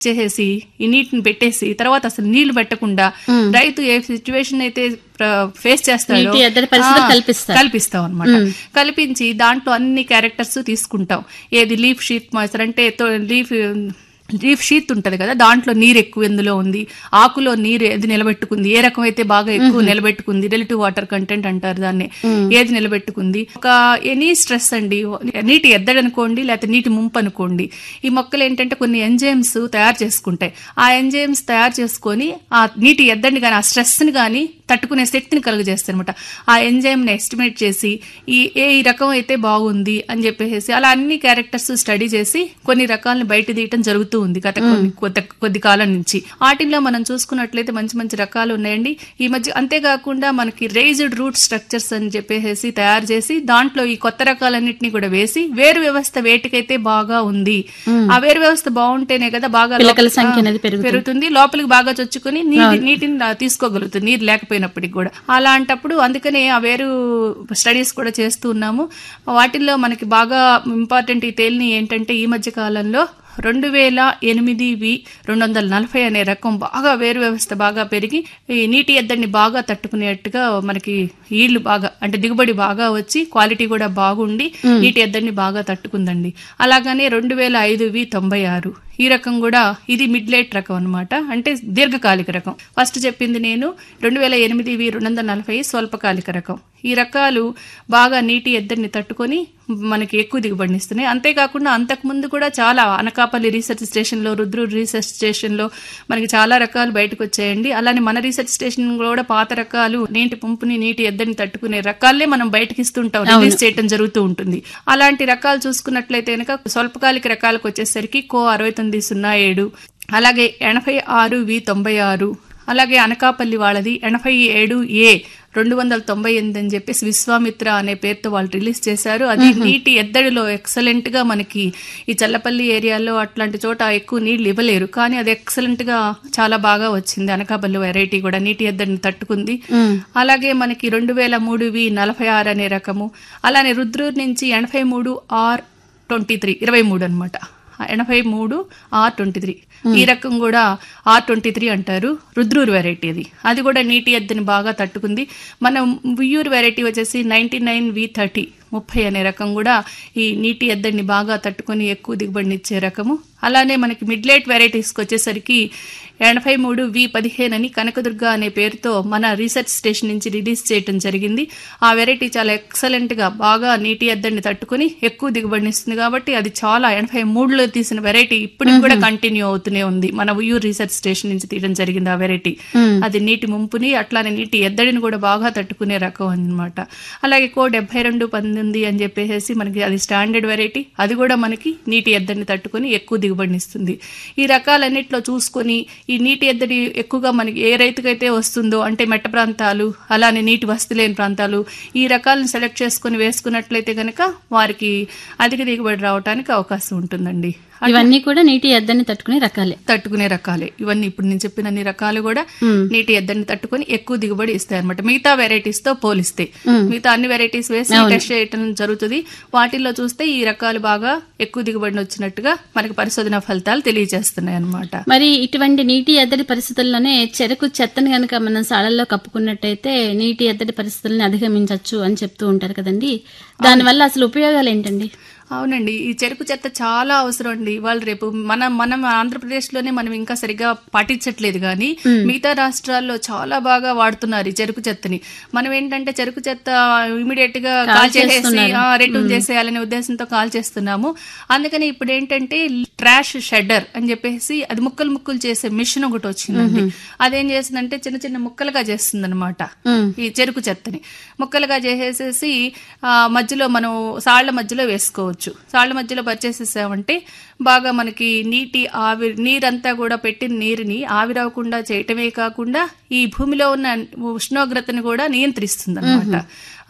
చేసేసి ఈ నీటిని పెట్టేసి తర్వాత అసలు నీళ్లు పెట్టకుండా రైతు ఏ సిచ్యువేషన్ అయితే ఫేస్ చేస్తాడో నీటి ఎద్దడి పరిస్థితులు ఆ, కల్పిస్తారు. కల్పిస్తాం అనమాట కల్పించి దాంట్లో అన్ని క్యారెక్టర్స్ తీసుకుంటాం ఏది లీఫ్ షీట్ మాయిశ్చర్ అంటే లీఫ్ లీఫ్ షీత్ ఉంటది కదా దాంట్లో నీరు ఎక్కువ ఎందులో ఉంది ఆకులో నీరు ఏది నిలబెట్టుకుంది ఏ రకం అయితే బాగా ఎక్కువ నిలబెట్టుకుంది రిలేటివ్ వాటర్ కంటెంట్ అంటారు దాన్ని ఏది నిలబెట్టుకుంది ఒక ఎనీ స్ట్రెస్ అండి నీటి ఎద్దడి అనుకోండి లేకపోతే నీటి ముంపు అనుకోండి ఈ మొక్కలు ఏంటంటే కొన్ని ఎంజైమ్స్ తయారు చేసుకుంటాయి ఆ ఎంజైమ్స్ తయారు చేసుకొని ఆ నీటి ఎద్దడిని కానీ ఆ స్ట్రెస్ ని కానీ తట్టుకునే శక్తిని కలుగజేస్తాయి అనమాట ఆ ఎంజైమ్ ని ఎస్టిమేట్ చేసి ఈ ఏ ఈ రకం అయితే బాగుంది అని చెప్పేసి అలా అన్ని క్యారెక్టర్స్ స్టడీ చేసి కొన్ని రకాలను బయట తీయటం జరుగుతూ ఉంది గత కొన్ని కొద్ది కొద్ది కాలం నుంచి వాటిల్లో మనం చూసుకున్నట్లయితే మంచి మంచి రకాలు ఉన్నాయండి ఈ మధ్య అంతేకాకుండా మనకి రేజ్డ్ రూట్ స్ట్రక్చర్స్ అని చెప్పేసి తయారు చేసి దాంట్లో ఈ కొత్త రకాలన్నింటినీ కూడా వేసి వేరు వ్యవస్థ వేటికైతే బాగా ఉంది ఆ వేరు వ్యవస్థ బాగుంటేనే కదా బాగా పిలకల లోపల- సంఖ్య అనేది పెరుగుతుంది. పెరుగుతుంది లోపలికి బాగా చొచ్చుకుని నీటి నీటిని లా- తీసుకోగలుగుతుంది నీరు లేకపోయినప్పటికి కూడా అలాంటప్పుడు అందుకనే ఆ వేరు స్టడీస్ కూడా చేస్తూ ఉన్నాము వాటిల్లో మనకి బాగా ఇంపార్టెంట్ ఈ తేలిని ఏంటంటే ఈ మధ్య కాలంలో రెండు వేల ఎనిమిది వి రెండు వందల నలభై అనే రకం బాగా వేరు వ్యవస్థ బాగా పెరిగి ఈ నీటి ఎద్దడిని బాగా తట్టుకునేట్టుగా మనకి ఈళ్లు బాగా అంటే దిగుబడి బాగా వచ్చి క్వాలిటీ కూడా బాగుండి నీటి ఎద్దడిని బాగా తట్టుకుందండి అలాగనే రెండు వేల ఐదు వి తొంభై ఆరు ఈ రకం కూడా ఇది మిడ్ లైట్ రకం అన్నమాట అంటే దీర్ఘకాలిక రకం ఫస్ట్ చెప్పింది నేను రెండు వేల ఎనిమిది వి రెండు వందల నలభై స్వల్పకాలిక రకం ఈ రకాలు బాగా నీటి ఎద్దడిని తట్టుకొని మనకి ఎక్కువ దిగుబడినిస్తున్నాయి అంతేకాకుండా అంతకుముందు కూడా చాలా అనకాపల్లి రీసెర్చ్ స్టేషన్లో రుద్రూరు రీసెర్చ్ స్టేషన్లో మనకి చాలా రకాలు బయటకు వచ్చాయండి అలానే మన రీసెర్చ్ స్టేషన్ కూడా పాత రకాలు నీటి పంపుని నీటి ఎద్దడిని తట్టుకునే రకాలే మనం బయటకి ఇస్తుంటాం రిలీజ్ చేయడం జరుగుతూ ఉంటుంది అలాంటి రకాలు చూసుకున్నట్లయితే కనుక స్వల్పకాలిక రకాలకు వచ్చేసరికి కో అరవై తొమ్మిది సున్నా ఏడు అలాగే ఎనభై ఆరు వి తొంభై ఆరు అలాగే అనకాపల్లి వాళ్ళది ఎనభై ఏడు ఏ రెండు వందల తొంభై ఎనిమిది అని చెప్పేసి విశ్వామిత్ర అనే పేరుతో వాళ్ళు రిలీజ్ చేశారు అది నీటి ఎద్దడిలో ఎక్సలెంట్ గా మనకి ఈ చల్లపల్లి ఏరియాలో అట్లాంటి చోట ఎక్కువ నీళ్లు ఇవ్వలేరు కానీ అది ఎక్సలెంట్ గా చాలా బాగా వచ్చింది అనకాపల్లి వెరైటీ కూడా నీటి ఎద్దడిని తట్టుకుంది అలాగే మనకి రెండు వేల మూడు వి నలభై ఆరు అనే రకము అలానే రుద్రూరు నుంచి ఎనభై మూడు ఆర్ ట్వంటీ త్రీ ఇరవై మూడు అనమాట ఎనభై మూడు ఆర్ ట్వంటీ త్రీ ఈ రకం కూడా ఆర్ ట్వంటీ త్రీ అంటారు రుద్రూరు వెరైటీ అది అది కూడా నీటి ఎద్దుని బాగా తట్టుకుంది మన వియ్యూరు వెరైటీ వచ్చేసి నైన్టీ నైన్ వి థర్టీ ముప్పై అనే రకం కూడా ఈ నీటి ఎద్దడిని బాగా తట్టుకొని ఎక్కువ దిగుబడినిచ్చే రకము అలానే మనకి మిడ్లైట్ వెరైటీస్కి వచ్చేసరికి ఎనభై మూడు వి పదిహేను అని కనకదుర్గ అనే పేరుతో మన రీసెర్చ్ స్టేషన్ నుంచి రిలీజ్ చేయడం జరిగింది ఆ వెరైటీ చాలా ఎక్సలెంట్ గా బాగా నీటి ఎద్దడిని తట్టుకుని ఎక్కువ దిగుబడినిస్తుంది కాబట్టి అది చాలా ఎనభై మూడులో తీసిన వెరైటీ ఇప్పటికి కూడా కంటిన్యూ అవుతూనే ఉంది మన ఉయ్యూరు రీసెర్చ్ స్టేషన్ నుంచి తీయడం జరిగింది ఆ వెరైటీ అది నీటి ముంపుని అట్లానే నీటి ఎద్దడిని కూడా బాగా తట్టుకునే రకం అన్నమాట అలాగే కో డెబ్బై రెండు పంతొమ్మిది అని చెప్పేసి మనకి అది స్టాండర్డ్ వెరైటీ అది కూడా మనకి నీటి ఎద్దడిని తట్టుకొని ఎక్కువ దిగుబడినిస్తుంది ఈ రకాలన్నిట్లో చూసుకొని ఈ నీటి ఎద్దడి ఎక్కువగా మనకి ఏ రైతుకైతే వస్తుందో అంటే మెట్ట ప్రాంతాలు అలానే నీటి వసతి లేని ప్రాంతాలు ఈ రకాలను సెలెక్ట్ చేసుకుని వేసుకున్నట్లయితే కనుక వారికి అధిక దిగుబడి రావడానికి అవకాశం ఉంటుందండి ఇవన్నీ కూడా నీటి ఎద్దని తట్టుకునే రకాలే తట్టుకునే రకాలే ఇవన్నీ ఇప్పుడు నేను చెప్పిన అన్ని రకాలు కూడా నీటి ఎద్దడిని తట్టుకొని ఎక్కువ దిగుబడి ఇస్తాయి అనమాట మిగతా వెరైటీస్ తో పోలిస్తే మిగతా అన్ని వెరైటీస్ వేసి టెస్ట్ చేయటం జరుగుతుంది వాటిల్లో చూస్తే ఈ రకాలు బాగా ఎక్కువ దిగుబడిని వచ్చినట్టుగా మనకి పరిశోధన ఫలితాలు తెలియజేస్తున్నాయి అనమాట మరి ఇటువంటి నీటి ఎద్దడి పరిస్థితుల్లోనే చెరకు చెత్తని గనక మనం సాళల్లో కప్పుకున్నట్టయితే నీటి ఎద్దడి పరిస్థితుల్ని అధిగమించవచ్చు అని చెప్తూ ఉంటారు కదండి దానివల్ల అసలు ఉపయోగాలు ఏంటండి అవునండి ఈ చెరుకు చెత్త చాలా అవసరం అండి ఇవాళ రేపు మన మనం ఆంధ్రప్రదేశ్ లోనే మనం ఇంకా సరిగా పాటించట్లేదు కానీ మిగతా రాష్ట్రాల్లో చాలా బాగా వాడుతున్నారు ఈ చెరుకు చెత్తని మనం ఏంటంటే చెరుకు చెత్త ఇమీడియట్ గా కాల్ చేసేసి రిటర్న్ చేసేయాలనే ఉద్దేశంతో కాల్ చేస్తున్నాము అందుకని ఇప్పుడు ఏంటంటే ట్రాష్ షెడ్డర్ అని చెప్పేసి అది ముక్కలు ముక్కలు చేసే మిషన్ ఒకటి వచ్చిందండి అదేం చేస్తుందంటే చిన్న చిన్న ముక్కలుగా చేస్తుంది అనమాట ఈ చెరుకు చెత్తని ముక్కలుగా చేసేసి ఆ, మధ్యలో మనం సాళ్ల మధ్యలో వేసుకోవచ్చు సాళ్ల మధ్యలో పరిచేసేసామంటే బాగా మనకి నీటి ఆవిరి నీరంతా కూడా పెట్టిన నీరుని ఆవిరవకుండా చేయటమే కాకుండా ఈ భూమిలో ఉన్న ఉష్ణోగ్రతను కూడా నియంత్రిస్తుంది అనమాట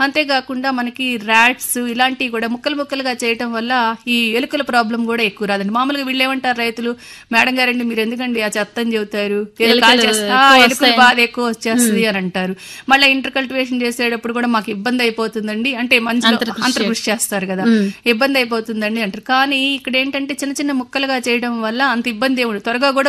అంతేకాకుండా మనకి ర్యాట్స్ ఇలాంటివి కూడా ముక్కలు ముక్కలుగా చేయటం వల్ల ఈ ఎలుకల ప్రాబ్లం కూడా ఎక్కువ రాదండి మామూలుగా వీళ్ళు ఏమంటారు రైతులు మేడం గారండి మీరు ఎందుకండి ఆ చెత్త అని చెబుతారు ఏదో కాల్ చేస్తా- ఆ, ఎలుకలు బాధ ఎక్కువ వచ్చేస్తుంది అని అంటారు మళ్ళీ ఇంటర్ కల్టివేషన్ చేసేటప్పుడు కూడా మాకు ఇబ్బంది అయిపోతుందండి అంటే మంచిలో అంతర్కృషి చేస్తారు కదా ఇబ్బంది అయిపోతుందండి అంటారు కానీ ఇక్కడ ఏంటంటే చిన్న చిన్న ముక్కలుగా చేయడం వల్ల అంత ఇబ్బంది ఏమి ఉండదు. త్వరగా కూడా